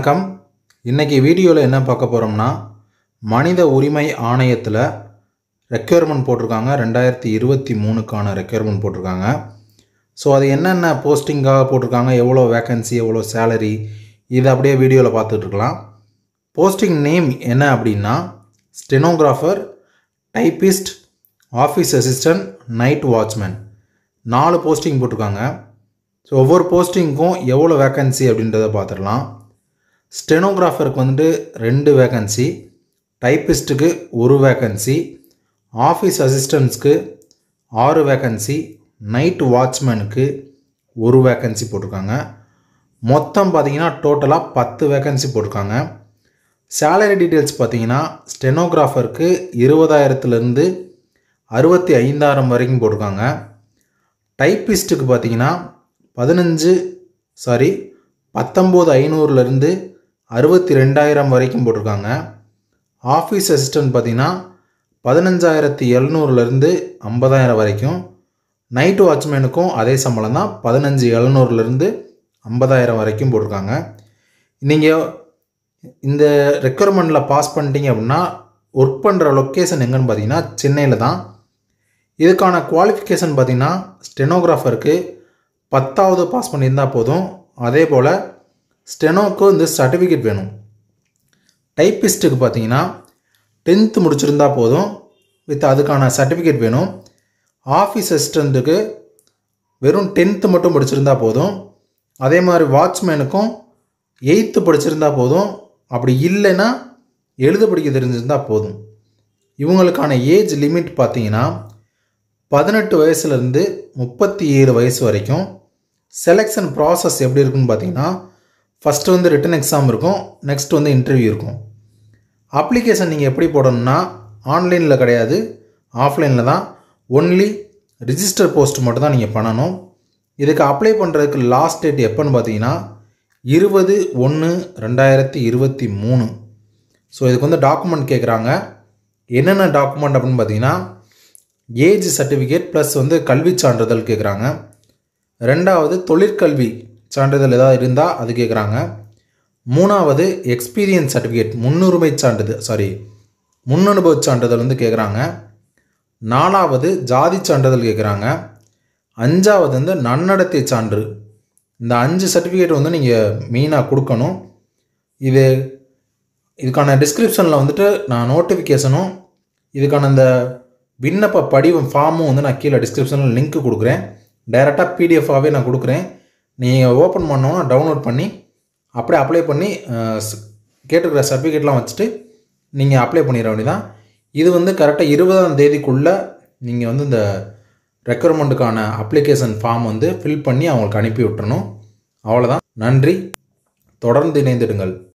வணக்கம் இன்றைக்கி வீடியோவில் என்ன பார்க்க போகிறோம்னா மனித உரிமை ஆணையத்தில் ரெக்யர்மெண்ட் போட்டிருக்காங்க ரெண்டாயிரத்தி இருபத்தி மூணுக்கான ரெக்யர்மெண்ட் போட்டிருக்காங்க ஸோ அது என்னென்ன போஸ்டிங்காக போட்டிருக்காங்க எவ்வளோ வேக்கன்சி எவ்வளோ சேலரி இதை அப்படியே வீடியோவில் பார்த்துட்ருக்கலாம் போஸ்டிங் நேம் என்ன அப்படின்னா stenographer typist office assistant night watchman நாலு போஸ்டிங் போட்டிருக்காங்க ஸோ ஒவ்வொரு போஸ்டிங்க்கும் எவ்வளோ வேக்கன்சி அப்படின்றத பார்த்துடலாம் ஸ்டெனோகிராஃபருக்கு வந்துட்டு ரெண்டு வேக்கன்சி டைப்பிஸ்ட்டுக்கு ஒரு வேக்கன்சி ஆஃபீஸ் அசிஸ்டன்ட்ஸ்க்கு ஆறு வேக்கன்சி நைட் வாட்ச்மேனுக்கு ஒரு வேக்கன்சி போட்டிருக்காங்க மொத்தம் பார்த்தீங்கன்னா டோட்டலாக பத்து வேக்கன்சி போட்டிருக்காங்க சேலரி டீட்டெயில்ஸ் பார்த்தீங்கன்னா ஸ்டெனோகிராஃபருக்கு இருபதாயிரத்துலேருந்து அறுபத்தி ஐந்தாயிரம் வரைக்கும் போட்டிருக்காங்க டைப்பிஸ்ட்டுக்கு பார்த்தீங்கன்னா பதினஞ்சு சாரி பத்தொம்போது ஐநூறுலேருந்து அறுபத்தி ரெண்டாயிரம் வரைக்கும் போட்டிருக்காங்க ஆஃபீஸ் அசிஸ்டன்ட் பார்த்தீங்கன்னா பதினஞ்சாயிரத்தி எழுநூறுலேருந்து ஐம்பதாயிரம் வரைக்கும் நைட் வாட்ச்மேனுக்கும் அதே சம்பளம் தான் பதினஞ்சு எழுநூறுலேருந்து ஐம்பதாயிரம் வரைக்கும் போட்டிருக்காங்க நீங்கள் இந்த ரெக்குயர்மெண்ட்டில் பாஸ் பண்ணிட்டீங்க அப்படின்னா ஒர்க் பண்ணுற லொக்கேஷன் எங்கன்னு பார்த்தீங்கன்னா சென்னையில் தான் இதுக்கான குவாலிஃபிகேஷன் பார்த்தீங்கன்னா ஸ்டெனோகிராஃபருக்கு பத்தாவது பாஸ் பண்ணியிருந்தால் போதும் அதே போல் ஸ்டெனோக்கு வந்து சர்டிஃபிகேட் வேணும் டைப்பிஸ்ட்டுக்கு பார்த்தீங்கன்னா டென்த்து முடிச்சிருந்தா போதும் வித் அதுக்கான சர்டிஃபிகேட் வேணும் ஆஃபீஸ் அசிஸ்டண்ட்டுக்கு வெறும் டென்த்து மட்டும் படிச்சிருந்தா போதும் அதே மாதிரி வாட்ச்மேனுக்கும் எயித்து படிச்சிருந்தா போதும் அப்படி இல்லைன்னா எழுத படிக்க தெரிஞ்சிருந்தால் போதும் இவங்களுக்கான ஏஜ் லிமிட் பார்த்தீங்கன்னா பதினெட்டு வயசுலேருந்து முப்பத்தி ஏழு வயசு வரைக்கும் செலெக்ஷன் ப்ராசஸ் எப்படி இருக்குன்னு பார்த்தீங்கன்னா ஃபஸ்ட்டு வந்து ரிட்டன் எக்ஸாம் இருக்கும் நெக்ஸ்ட் வந்து இன்டர்வியூ இருக்கும் அப்ளிகேஷன் நீங்கள் எப்படி போடணும்னா ஆன்லைனில் கிடையாது ஆஃப்லைனில் தான் ஒன்லி ரிஜிஸ்டர் போஸ்ட் மட்டும் தான் நீங்கள் பண்ணணும் இதுக்கு அப்ளை பண்ணுறதுக்கு லாஸ்ட் டேட் எப்போன்னு பார்த்தீங்கன்னா இருபது ஒன்று ரெண்டாயிரத்தி இருபத்தி மூணு ஸோ இதுக்கு வந்து டாக்குமெண்ட் கேட்குறாங்க என்னென்ன டாக்குமெண்ட் அப்படின்னு பார்த்தீங்கன்னா ஏஜ் சர்டிஃபிகேட் ப்ளஸ் வந்து கல்வி சான்றிதழ் கேட்குறாங்க ரெண்டாவது தொழிற்கல்வி சான்றிதழ் ஏதாவது இருந்தால் அது கேட்குறாங்க மூணாவது எக்ஸ்பீரியன்ஸ் சர்டிஃபிகேட் முன்னுரிமை சான்றிதழ் சாரி முன்னனுபவ சான்றிதழ் வந்து கேட்குறாங்க நாலாவது ஜாதி சான்றிதழ் கேட்குறாங்க அஞ்சாவது வந்து நன்னடத்தை சான்று இந்த அஞ்சு சர்டிஃபிகேட் வந்து நீங்கள் மெயினாக கொடுக்கணும் இது இதுக்கான டிஸ்கிரிப்ஷனில் வந்துட்டு நான் நோட்டிஃபிகேஷனும் இதுக்கான இந்த விண்ணப்ப படிவம் ஃபார்மும் வந்து நான் கீழே டிஸ்கிரிப்ஷனில் லிங்க் கொடுக்குறேன் டைரெக்டாக பிடிஎஃபாகவே நான் கொடுக்குறேன் நீங்கள் ஓப்பன் பண்ணோன்னா டவுன்லோட் பண்ணி அப்படியே அப்ளை பண்ணி கேட்டுக்கிற சர்டிஃபிகேட்லாம் வச்சுட்டு நீங்கள் அப்ளை பண்ணிட வேண்டியதான் இது வந்து கரெக்டாக இருபதாம் தேதிக்குள்ளே நீங்கள் வந்து இந்த ரெக்குயர்மெண்ட்டுக்கான அப்ளிகேஷன் ஃபார்ம் வந்து ஃபில் பண்ணி அவங்களுக்கு அனுப்பி விட்டுறணும் அவ்வளோதான் நன்றி தொடர்ந்து இணைந்திடுங்கள்